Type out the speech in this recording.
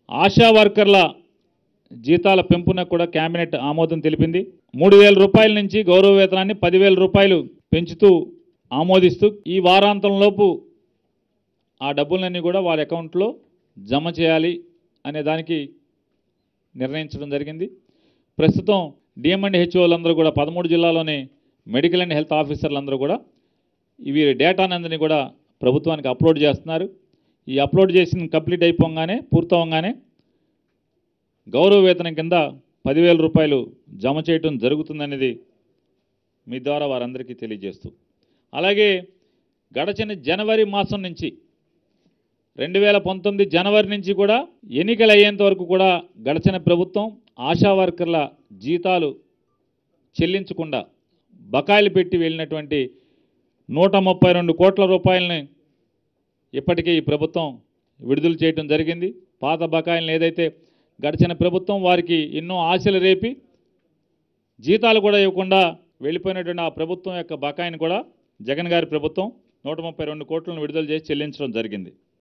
ఆశా వర్కర్ల జీతాల పెంపునకు కూడా కేబినెట్ ఆమోదం తెలిపింది మూడు వేల రూపాయల నుంచి గౌరవ వేతనాన్ని పదివేల రూపాయలు పెంచుతూ ఆమోదిస్తూ ఈ వారాంతంలోపు ఆ డబ్బులన్నీ కూడా వాళ్ళ అకౌంట్లో జమ చేయాలి అనే దానికి నిర్ణయించడం జరిగింది ప్రస్తుతం డిఎం అండ్ హెచ్ఓలందరూ కూడా పదమూడు జిల్లాలోని మెడికల్ అండ్ హెల్త్ ఆఫీసర్లందరూ కూడా ఇవి డేటానందని కూడా ప్రభుత్వానికి అప్లోడ్ చేస్తున్నారు ఈ అప్లోడ్ చేసిన కంప్లీట్ అయిపోగానే పూర్తవగానే గౌరవ వేతనం కింద పదివేల రూపాయలు జమ చేయటం జరుగుతుందనేది మీ ద్వారా వారందరికీ తెలియజేస్తూ అలాగే గడచిన జనవరి మాసం నుంచి రెండు వేల పంతొమ్మిది జనవరి నుంచి కూడా ఎన్నికలు అయ్యేంత వరకు కూడా గడచిన ప్రభుత్వం ఆశా వర్కర్ల జీతాలు చెల్లించకుండా బకాయిలు పెట్టి వెళ్ళినటువంటి నూట ముప్పై రెండు కోట్ల రూపాయలని ఇప్పటికే ఈ ప్రభుత్వం విడుదల చేయడం జరిగింది పాత బకాయిలను ఏదైతే గడిచిన ప్రభుత్వం వారికి ఎన్నో ఆశలు రేపి జీతాలు కూడా ఇవ్వకుండా వెళ్ళిపోయినటువంటి ఆ ప్రభుత్వం యొక్క బకాయిని కూడా జగన్ గారి ప్రభుత్వం నూట ముప్పై రెండు కోట్లను విడుదల చేసి చెల్లించడం జరిగింది